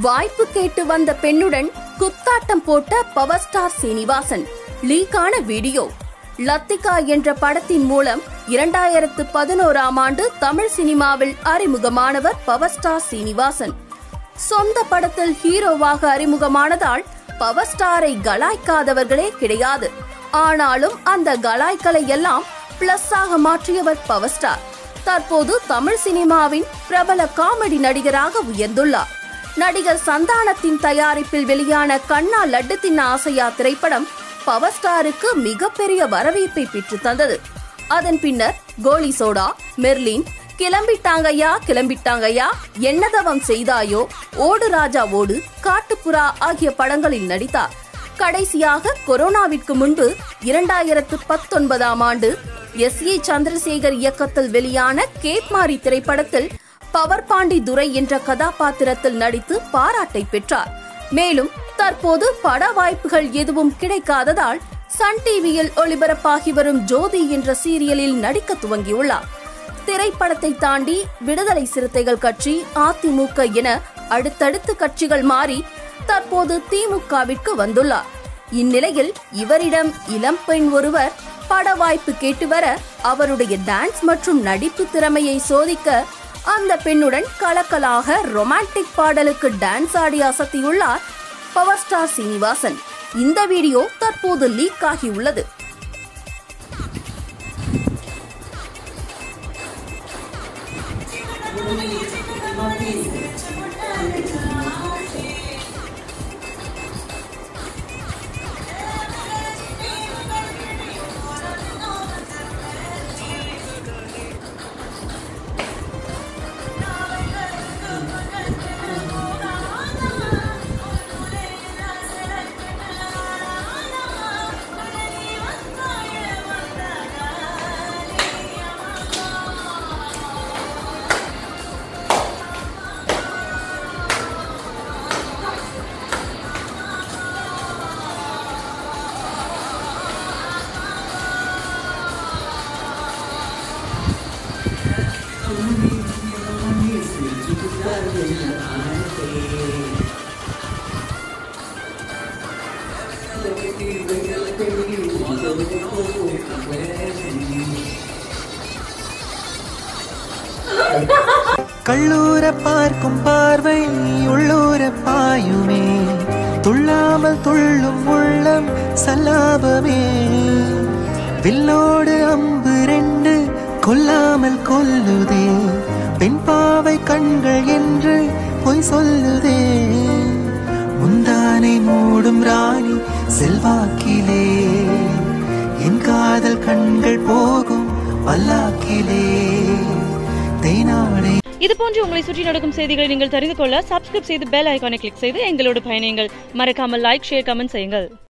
வாய்ப்பு கேட்டு வந்த பெண்ணுடன் குத்தாட்டம் போட்ட பவர் ஸ்டார் சீனிவாசன் லீக்கான வீடியோ லத்திகா என்ற படத்தின் மூலம் இரண்டாயிரத்து பதினோராம் ஆண்டு தமிழ் சினிமாவில் அறிமுகமானவர் பவர் ஸ்டார் சீனிவாசன் சொந்த படத்தில் ஹீரோவாக அறிமுகமானதால் பவர் ஸ்டாரை கலாய்க்காதவர்களே கிடையாது ஆனாலும் அந்த கலாய்களை எல்லாம் பிளஸ் ஆக மாற்றியவர் பவர் ஸ்டார் தற்போது தமிழ் சினிமாவின் பிரபல காமெடி நடிகராக உயர்ந்துள்ளார் நடிகர் சந்தானத்தின் தயாரிப்பில் வெளியான கண்ணா லட்டு தின்ன ஆசையா திரைப்படம் பவர் ஸ்டாருக்கு மிகப்பெரிய வரவேற்பை பெற்று தந்தது அதன் பின்னர் கோலி சோடா மெர்லின் கிளம்பிட்டாங்கய்யா கிளம்பிட்டாங்கய்யா என்னதவம் செய்தாயோ ஓடு ராஜா ஓடு காட்டுப்புறா ஆகிய படங்களில் நடித்தார் கடைசியாக கொரோனாவிற்கு முன்பு இரண்டாயிரத்து பத்தொன்பதாம் ஆண்டு எஸ் ஏ சந்திரசேகர் இயக்கத்தில் வெளியான கேட்மாரி திரைப்படத்தில் பவர் பாண்டி துரை என்ற கதாபாத்திரத்தில் நடித்து பாராட்டை பெற்றார் மேலும் தற்போது பட வாய்ப்புகள் எதுவும் கிடைக்காததால் சன் டிவியில் ஒளிபரப்பாகி வரும் ஜோதி என்ற சீரியலில் நடிக்க துவங்கியுள்ளார் திரைப்படத்தை தாண்டி விடுதலை சிறுத்தைகள் கட்சி அதிமுக என அடுத்தடுத்து கட்சிகள் மாறி தற்போது திமுகவிற்கு வந்துள்ளார் இந்நிலையில் இவரிடம் இளம் பெண் ஒருவர் பட வாய்ப்பு கேட்டு வர அவருடைய டான்ஸ் மற்றும் நடிப்பு திறமையை சோதிக்க அந்த பெண்ணுடன் கலக்கலாக ரொமான்டிக் பாடலுக்கு டான்ஸ் ஆடி அசத்தியுள்ளார் பவர் ஸ்டார் சீனிவாசன் இந்த வீடியோ தற்போது லீக் ஆகியுள்ளது கள்ளூர பார்க்கும் பார்வை உள்ளூர பாயுமே துள்ளாமல் துள்ளும் உள்ளம் சல்லாபமே வில்லோடு அம்பு ரெண்டு கொல்லாமல் கொல்லுதே பெண் பாவை கண்கள் என்று பொய் சொல்லுதே முந்தானை மூடும் ராணி செல்வாக்கிலே என் காதல் கண்கள் போகும் பல்லாக்கிலே தேனாடை இது போன்று உங்களை சுற்றி நடக்கும் செய்திகளை நீங்கள் தெரிந்து கொள்ள சப்ஸ்கிரைப் செய்து பெல் ஐகானை கிளிக் செய்து எங்களோடு பயணியுங்கள் மறக்காமல் லைக் ஷேர் கமெண்ட் செய்யுங்கள்